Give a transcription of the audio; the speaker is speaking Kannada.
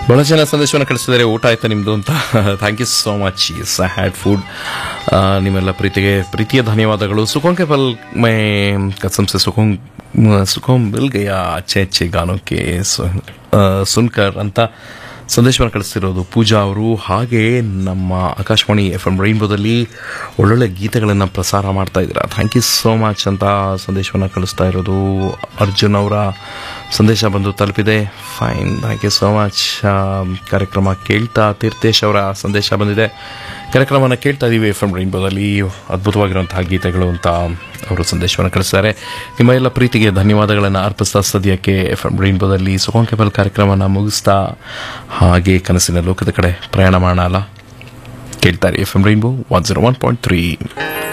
ಬಹಳ ಜನ ಸಂದೇಶವನ್ನು ಕಳಿಸಿದ್ದಾರೆ ಊಟ ಆಯ್ತಾ ನಿಮ್ದು ಅಂತ thank you so much is I had food ನಿಮ್ಮೆಲ್ಲ ಪ್ರೀತಿಗೆ ಪ್ರೀತಿಯ ಧನ್ಯವಾದಗಳು ಸುಖೋಂ के पल में कसम से सुकून सुकून मिल गया अच्छे अच्छे गानों के सु- ಆ, ಸುನ್ಕರ್ ಅಂತ ಸಂದೇಶವನ್ನು ಕಳಿಸ್ತಿರೋದು ಪೂಜಾ ಅವರು ಹಾಗೆ ನಮ್ಮ ಆಕಾಶವಾಣಿ ಎಫ್ ಎಂ ರೈನ್ಬೋದಲ್ಲಿ ಒಳ್ಳೊಳ್ಳೆ ಗೀತೆಗಳನ್ನು ಪ್ರಸಾರ ಮಾಡ್ತಾ ಇದ್ದೀರಾ ಥ್ಯಾಂಕ್ ಯು ಸೋ ಮಚ್ ಅಂತ ಸಂದೇಶವನ್ನು ಕಳಿಸ್ತಾ ಇರೋದು ಅರ್ಜುನ್ ಅವರ ಸಂದೇಶ ಬಂದು ತಲುಪಿದೆ fine thank you so much ಕಾರ್ಯಕ್ರಮ ಕೇಳ್ತಾ ತೀರ್ಥೇಶ್ ಅವರ ಸಂದೇಶ ಬಂದಿದೆ ಕಾರ್ಯಕ್ರಮವನ್ನು ಕೇಳ್ತಾ ಇದ್ದೀವಿ ಎಫ್ ಎಂ ರೈನ್ಬೋದಲ್ಲಿ ಅದ್ಭುತವಾಗಿರುವಂತಹ ಗೀತೆಗಳು ಅಂತ ಅವರು ಸಂದೇಶವನ್ನು ಕಳಿಸ್ತಾರೆ ನಿಮ್ಮ ಎಲ್ಲ ಪ್ರೀತಿಗೆ ಧನ್ಯವಾದಗಳನ್ನು ಅರ್ಪಿಸ್ತಾ ಸದ್ಯಕ್ಕೆ ಎಫ್ ಎಂ ರೈನ್ಬೋದಲ್ಲಿ ಸುಖಂ ಕೇಬಲ್ ಕಾರ್ಯಕ್ರಮನ ಮುಗಿಸ್ತಾ ಹಾಗೆ ಕನಸಿನ ಲೋಕದ ಕಡೆ ಪ್ರಯಾಣ ಮಾಡೋಣ ಕೇಳ್ತಾರೆ F M rainbow one zero one point three